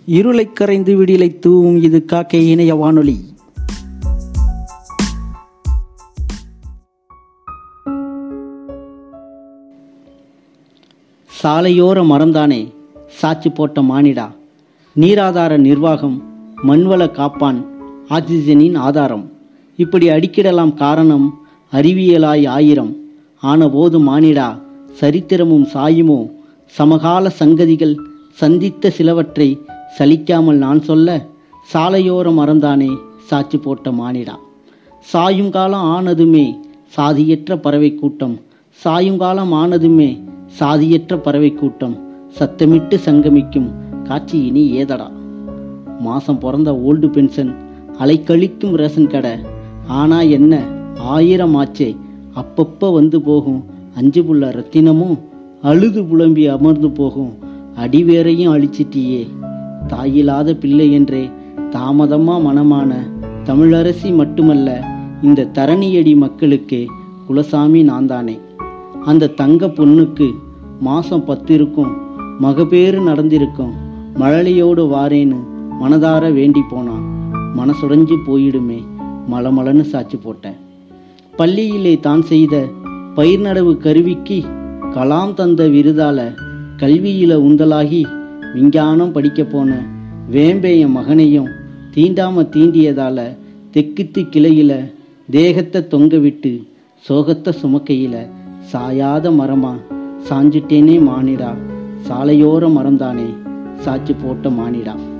இருளைக் கரைந்து விடிலை தூவும் இது காக்கை இணைய வானொலி சாலையோர மரம்தானே சாட்சி போட்ட மானிடா நீராதார நிர்வாகம் மண்வள காப்பான் ஆக்சிஜனின் ஆதாரம் இப்படி அடிக்கிடலாம் காரணம் அறிவியலாய் ஆயிரம் ஆனபோது மானிடா சரித்திரமும் சாயுமோ சமகால சங்கதிகள் சந்தித்த சிலவற்றை சலிக்காமல் நான் சொல்ல சாலையோர மரம்தானே சாட்சி போட்ட மானிடா சாயும் காலம் ஆனதுமே சாதியற்ற பறவை கூட்டம் சாயும் காலம் ஆனதுமே சாதியற்ற பறவை கூட்டம் சத்தமிட்டு சங்கமிக்கும் காட்சி இனி ஏதடா மாசம் பிறந்த ஓல்டு பென்ஷன் அலைக்கழிக்கும் ரேஷன் கடை ஆனா என்ன ஆயிரம் ஆச்சே அப்பப்ப வந்து போகும் அஞ்சு புள்ள ரத்தினமும் அழுது புலம்பி அமர்ந்து போகும் அடிவேரையும் அழிச்சிட்டியே தாயில்லாத பிள்ளை என்றே தாமதமா மனமான தமிழரசி மட்டுமல்ல இந்த தரணியடி மக்களுக்கு குலசாமி நான் தானே அந்த தங்க பொண்ணுக்கு மாசம் பத்து இருக்கும் மகப்பேறு நடந்திருக்கும் மழலையோடு வாரேன்னு மனதார வேண்டி போனான் மனசுடைஞ்சு போயிடுமே மலமலன்னு சாட்சி போட்டேன் பள்ளியிலே தான் செய்த பயிர் நடவு கருவிக்கு கலாம் தந்த விருதால கல்வியில உந்தலாகி விஞ்ஞானம் படிக்க போன வேம்பேய மகனையும் தீண்டாம தீண்டியதால தெக்குத்து கிளையில தேகத்தை தொங்க விட்டு சோகத்தை சுமக்கையில சாயாத மரமா சாஞ்சிட்டேனே மானிடா சாலையோர மரம்தானே சாட்சி போட்ட மானிடா